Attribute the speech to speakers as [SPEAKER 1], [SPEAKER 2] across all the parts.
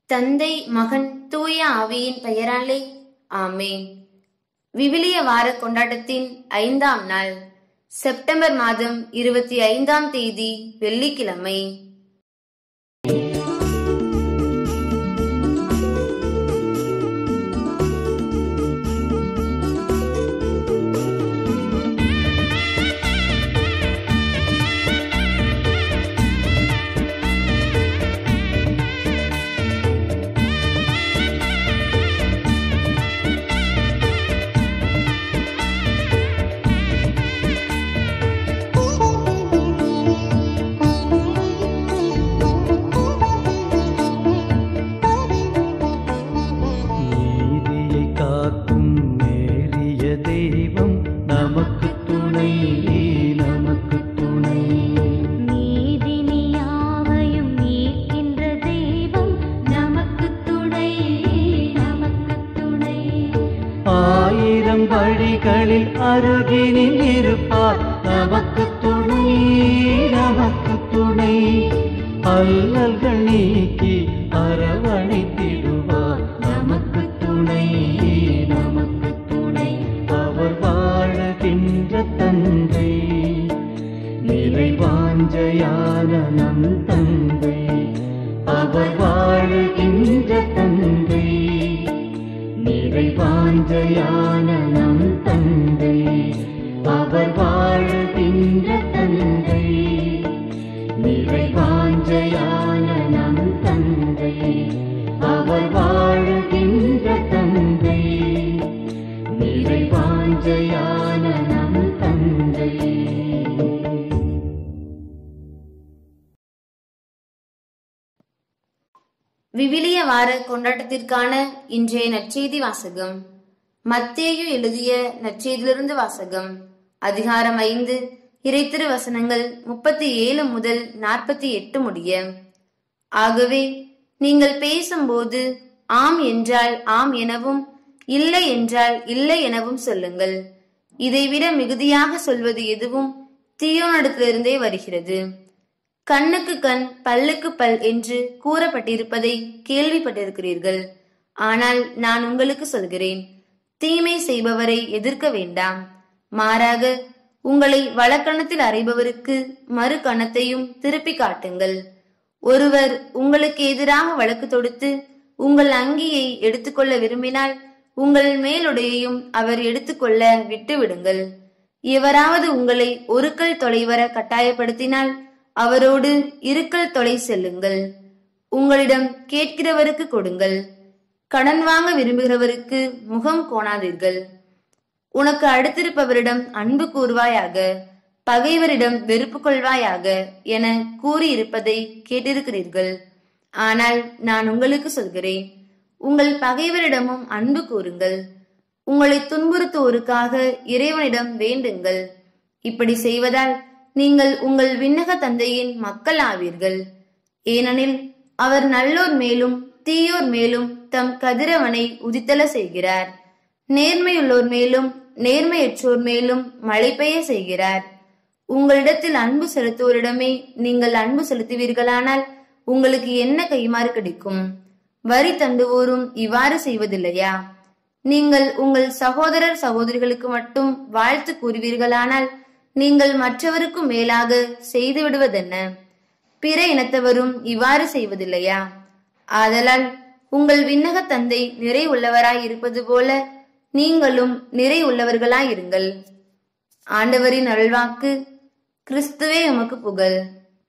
[SPEAKER 1] தந்தை மகன் தூய ஆவியின் பெயராலே ஆமேன் விவிலிய வார கொண்டாட்டத்தின் ஐந்தாம் நாள் செப்டம்பர் மாதம் இருபத்தி ஐந்தாம் தேதி வெள்ளிக்கிழமை
[SPEAKER 2] நீதியை காக்கும் நேரிய தெய்வம் நமக்கு துணை நமக்கு துணை
[SPEAKER 3] நீதினியாவையும் நீக்கின்ற தெய்வம் நமக்கு துணை நமக்கு துணை
[SPEAKER 2] ஆயிரம் வழிகளில் அருகினில் இருப்பார் நமக்கு துணை நமக்கு துணை அல்லல்கள் நீக்கி அரவணைத்திடுவார் நமக்கு துணை நமக்கு துணை அவர் வாழுகின்ற தந்தை நிறைவாஞ்சையான நம் தந்தை அவர் வாழுகின்ற தந்தை நிறைவாஞ்சையான நம் தந்தை அவர் வாழுகின்ற தந்தை நிறைவாஞ்சையான நம் தந்தை அவர் வாழுகின்ற தந்தை நிறைவாஞ்சையான நம் தந்தை
[SPEAKER 1] விவிலிய வார கொண்டாட்டத்திற்கான இன்றைய நற்செய்தி வாசகம் மத்தேயு எழுதிய நற்செய்தியிலிருந்து வாசகம் அதிகாரம் ஐந்து இறைத்திரு வசனங்கள் முப்பத்தி ஏழு முதல் நாற்பத்தி எட்டு முடிய ஆகவே நீங்கள் பேசும்போது ஆம் என்றால் ஆம் எனவும் இல்லை என்றால் இல்லை எனவும் சொல்லுங்கள் இதைவிட மிகுதியாக சொல்வது எதுவும் தீயோனிடத்திலிருந்தே வருகிறது கண்ணுக்கு கண் பல்லுக்கு பல் என்று கூறப்பட்டிருப்பதை கேள்விப்பட்டிருக்கிறீர்கள் ஆனால் நான் உங்களுக்கு சொல்கிறேன் தீமை செய்பவரை எதிர்க்க வேண்டாம் மாறாக உங்களை வலக்கணத்தில் அறைபவருக்கு மறு கணத்தையும் திருப்பி காட்டுங்கள் ஒருவர் உங்களுக்கு எதிராக வழக்கு தொடுத்து உங்கள் அங்கியை எடுத்துக்கொள்ள விரும்பினால் உங்கள் மேலுடையையும் அவர் எடுத்துக்கொள்ள விட்டு விடுங்கள் எவராவது உங்களை ஒரு கல் தொலைவர கட்டாயப்படுத்தினால் அவரோடு இருக்கல் தொலை செல்லுங்கள் உங்களிடம் கேட்கிறவருக்கு கொடுங்கள் கடன் வாங்க விரும்புகிறவருக்கு முகம் கோணாதீர்கள் உனக்கு அடுத்திருப்பவரிடம் அன்பு கூறுவாயாக பகைவரிடம் வெறுப்பு கொள்வாயாக என கூறியிருப்பதை கேட்டிருக்கிறீர்கள் ஆனால் நான் உங்களுக்கு சொல்கிறேன் உங்கள் பகைவரிடமும் அன்பு கூறுங்கள் உங்களை துன்புறுத்துவோருக்காக இறைவனிடம் வேண்டுங்கள் இப்படி செய்வதால் நீங்கள் உங்கள் விண்ணக தந்தையின் மக்கள் ஆவீர்கள் ஏனெனில் அவர் நல்லோர் மேலும் தீயோர் மேலும் தம் கதிரவனை உதித்தல செய்கிறார் நேர்மையுள்ளோர் மேலும் நேர்மையற்றோர் மேலும் மழை பெய்ய செய்கிறார் உங்களிடத்தில் அன்பு செலுத்துவோரிடமே நீங்கள் அன்பு செலுத்துவீர்களானால் உங்களுக்கு என்ன கைமாறு கிடைக்கும் வரி தண்டுவோரும் இவ்வாறு செய்வதில்லையா நீங்கள் உங்கள் சகோதரர் சகோதரிகளுக்கு மட்டும் வாழ்த்து கூறுவீர்களானால் நீங்கள் மற்றவருக்கும் மேலாக செய்து விடுவதென்ன பிற இனத்தவரும் இவ்வாறு செய்வதில்லையா ஆதலால் உங்கள் விண்ணக தந்தை நிறை உள்ளவராய் இருப்பது போல நீங்களும் நிறை உள்ளவர்களாயிருங்கள் ஆண்டவரின் அருள்வாக்கு கிறிஸ்துவே உமக்கு புகழ்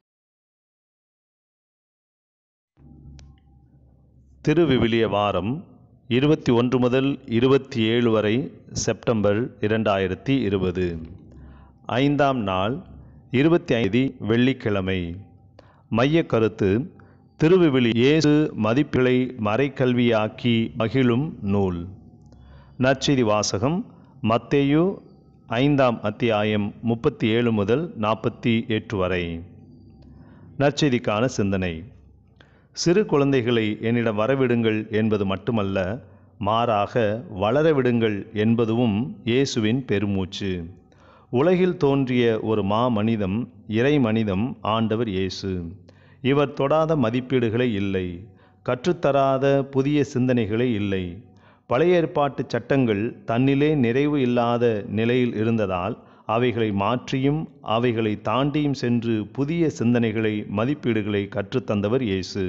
[SPEAKER 4] திருவிவிலிய வாரம் இருபத்தி ஒன்று முதல் இருபத்தி ஏழு வரை செப்டம்பர் இரண்டாயிரத்தி இருபது ஐந்தாம் நாள் இருபத்தி ஐந்து வெள்ளிக்கிழமை மைய கருத்து திருவிவிலி இயேசு மதிப்புகளை மறைக்கல்வியாக்கி மகிழும் நூல் நற்செய்தி வாசகம் மத்தேயு ஐந்தாம் அத்தியாயம் முப்பத்தி ஏழு முதல் நாற்பத்தி எட்டு வரை நற்செய்திக்கான சிந்தனை சிறு குழந்தைகளை என்னிடம் வரவிடுங்கள் என்பது மட்டுமல்ல மாறாக வளரவிடுங்கள் என்பதுவும் இயேசுவின் பெருமூச்சு உலகில் தோன்றிய ஒரு மா மனிதம் இறை மனிதம் ஆண்டவர் இயேசு இவர் தொடாத மதிப்பீடுகளே இல்லை கற்றுத்தராத புதிய சிந்தனைகளே இல்லை பழைய ஏற்பாட்டு சட்டங்கள் தன்னிலே நிறைவு இல்லாத நிலையில் இருந்ததால் அவைகளை மாற்றியும் அவைகளை தாண்டியும் சென்று புதிய சிந்தனைகளை மதிப்பீடுகளை கற்றுத்தந்தவர் இயேசு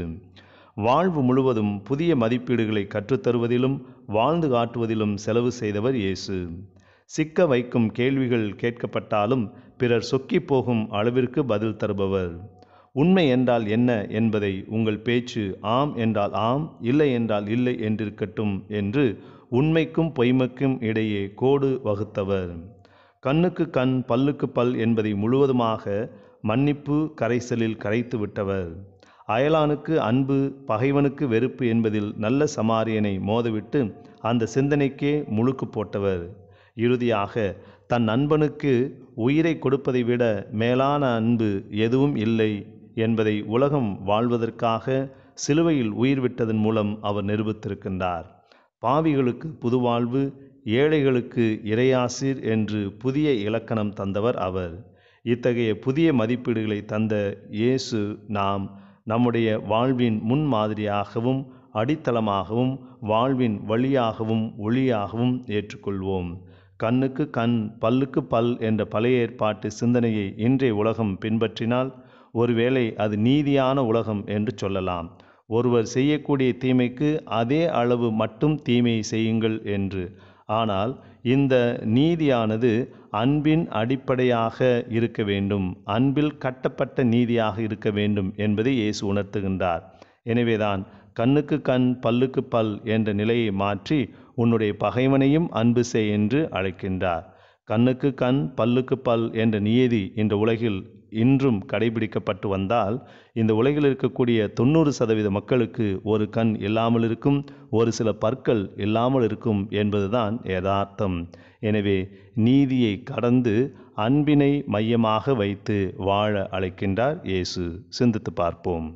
[SPEAKER 4] வாழ்வு முழுவதும் புதிய மதிப்பீடுகளை கற்றுத்தருவதிலும் வாழ்ந்து காட்டுவதிலும் செலவு செய்தவர் இயேசு சிக்க வைக்கும் கேள்விகள் கேட்கப்பட்டாலும் பிறர் சொக்கி போகும் அளவிற்கு பதில் தருபவர் உண்மை என்றால் என்ன என்பதை உங்கள் பேச்சு ஆம் என்றால் ஆம் இல்லை என்றால் இல்லை என்றிருக்கட்டும் என்று உண்மைக்கும் பொய்மைக்கும் இடையே கோடு வகுத்தவர் கண்ணுக்கு கண் பல்லுக்கு பல் என்பதை முழுவதுமாக மன்னிப்பு கரைசலில் கரைத்து விட்டவர் அயலானுக்கு அன்பு பகைவனுக்கு வெறுப்பு என்பதில் நல்ல சமாரியனை மோதவிட்டு அந்த சிந்தனைக்கே முழுக்கு போட்டவர் இறுதியாக தன் நண்பனுக்கு உயிரை கொடுப்பதை விட மேலான அன்பு எதுவும் இல்லை என்பதை உலகம் வாழ்வதற்காக சிலுவையில் உயிர் விட்டதன் மூலம் அவர் நிரூபித்திருக்கின்றார் பாவிகளுக்கு புதுவாழ்வு ஏழைகளுக்கு இறையாசிர் என்று புதிய இலக்கணம் தந்தவர் அவர் இத்தகைய புதிய மதிப்பீடுகளை தந்த இயேசு நாம் நம்முடைய வாழ்வின் முன்மாதிரியாகவும் அடித்தளமாகவும் வாழ்வின் வழியாகவும் ஒளியாகவும் ஏற்றுக்கொள்வோம் கண்ணுக்கு கண் பல்லுக்கு பல் என்ற பழைய ஏற்பாட்டு சிந்தனையை இன்றைய உலகம் பின்பற்றினால் ஒருவேளை அது நீதியான உலகம் என்று சொல்லலாம் ஒருவர் செய்யக்கூடிய தீமைக்கு அதே அளவு மட்டும் தீமையை செய்யுங்கள் என்று ஆனால் இந்த நீதியானது அன்பின் அடிப்படையாக இருக்க வேண்டும் அன்பில் கட்டப்பட்ட நீதியாக இருக்க வேண்டும் என்பதை இயேசு உணர்த்துகின்றார் எனவேதான் கண்ணுக்கு கண் பல்லுக்கு பல் என்ற நிலையை மாற்றி உன்னுடைய பகைவனையும் அன்பு செய் என்று அழைக்கின்றார் கண்ணுக்கு கண் பல்லுக்கு பல் என்ற நியதி இந்த உலகில் இன்றும் கடைபிடிக்கப்பட்டு வந்தால் இந்த உலகில் இருக்கக்கூடிய தொண்ணூறு சதவீத மக்களுக்கு ஒரு கண் இல்லாமல் இருக்கும் ஒரு சில பற்கள் இல்லாமல் இருக்கும் என்பதுதான் யதார்த்தம் எனவே நீதியை கடந்து அன்பினை மையமாக வைத்து வாழ அழைக்கின்றார் இயேசு சிந்தித்து பார்ப்போம்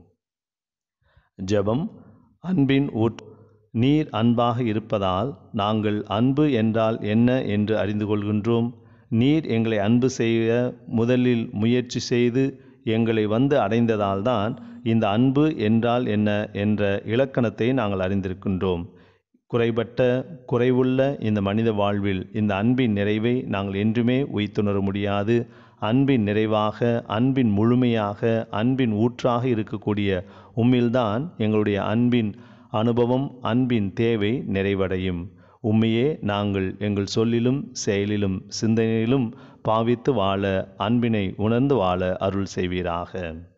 [SPEAKER 4] ஜெபம் அன்பின் ஊட் நீர் அன்பாக இருப்பதால் நாங்கள் அன்பு என்றால் என்ன என்று அறிந்து கொள்கின்றோம் நீர் எங்களை அன்பு செய்ய முதலில் முயற்சி செய்து எங்களை வந்து அடைந்ததால்தான் இந்த அன்பு என்றால் என்ன என்ற இலக்கணத்தை நாங்கள் அறிந்திருக்கின்றோம் குறைபட்ட குறைவுள்ள இந்த மனித வாழ்வில் இந்த அன்பின் நிறைவை நாங்கள் என்றுமே உய்த்துணர முடியாது அன்பின் நிறைவாக அன்பின் முழுமையாக அன்பின் ஊற்றாக இருக்கக்கூடிய உம்மில்தான் எங்களுடைய அன்பின் அனுபவம் அன்பின் தேவை நிறைவடையும் உண்மையே நாங்கள் எங்கள் சொல்லிலும் செயலிலும் சிந்தனையிலும் பாவித்து வாழ அன்பினை உணர்ந்து வாழ அருள் செய்வீராக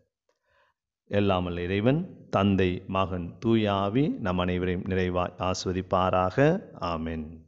[SPEAKER 4] எல்லாமல் இறைவன் தந்தை மகன் தூயாவி நம் அனைவரையும் நிறைவாய் ஆஸ்வதிப்பாராக ஆமென்